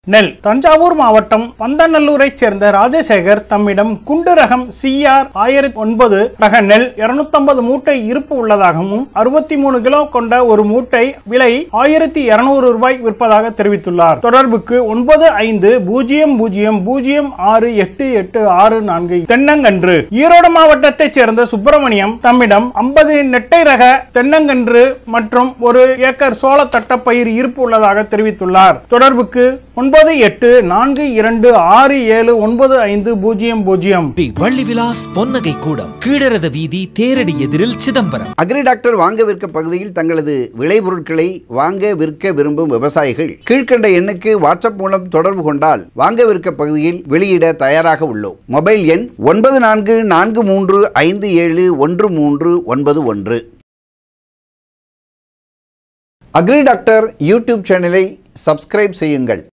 நெல் தஞ்சாவூர் மாவட்டம் பந்தநல்லூரைச் சேர்ந்த ராஜசேகர் தம்மிடம் குண்டு ரகம் சிஆர் ஆயிரத்தி ஒன்பது ரக நெல் 250 மூட்டை இருப்பு உள்ளதாகவும் அறுபத்தி மூணு கிலோ கொண்ட ஒரு மூட்டை விலை ஆயிரத்தி இருநூறு ரூபாய் விற்பதாக தெரிவித்துள்ளார் தொடர்புக்கு ஒன்பது ஐந்து பூஜ்ஜியம் பூஜ்ஜியம் பூஜ்ஜியம் ஆறு எட்டு எட்டு ஆறு நான்கு தென்னங்கன்று ஈரோடு மாவட்டத்தைச் சேர்ந்த சுப்பிரமணியம் தம்மிடம் 50 நெட்டை ரக தென்னங்கன்று மற்றும் ஒரு ஏக்கர் சோள தட்டப்பயிர் இருப்பு உள்ளதாக தெரிவித்துள்ளார் தொடர்புக்கு ஒன்பது எட்டு நான்கு இரண்டு ஆறு ஏழு ஒன்பது ஐந்து பூஜ்ஜியம் பூஜ்ஜியம் ஸ்ரீ வள்ளி விலாஸ் பொன்னகை கூடம் கீழரத வீதி தேரடி எதிரில் சிதம்பரம் அக்ரி டாக்டர் வாங்க விற்க பகுதியில் தங்களது விளைபொருட்களை வாங்க விற்க விரும்பும் விவசாயிகள் கீழ்க்கண்ட எண்ணுக்கு வாட்ஸ்அப் மூலம் தொடர்பு கொண்டால் வாங்க விற்க பகுதியில் வெளியிட தயாராக உள்ளோம் மொபைல் எண் ஒன்பது நான்கு நான்கு மூன்று ஐந்து ஏழு ஒன்று மூன்று ஒன்பது ஒன்று அக்ரி டாக்டர் யூடியூப் சேனலை சப்ஸ்கிரைப் செய்யுங்கள்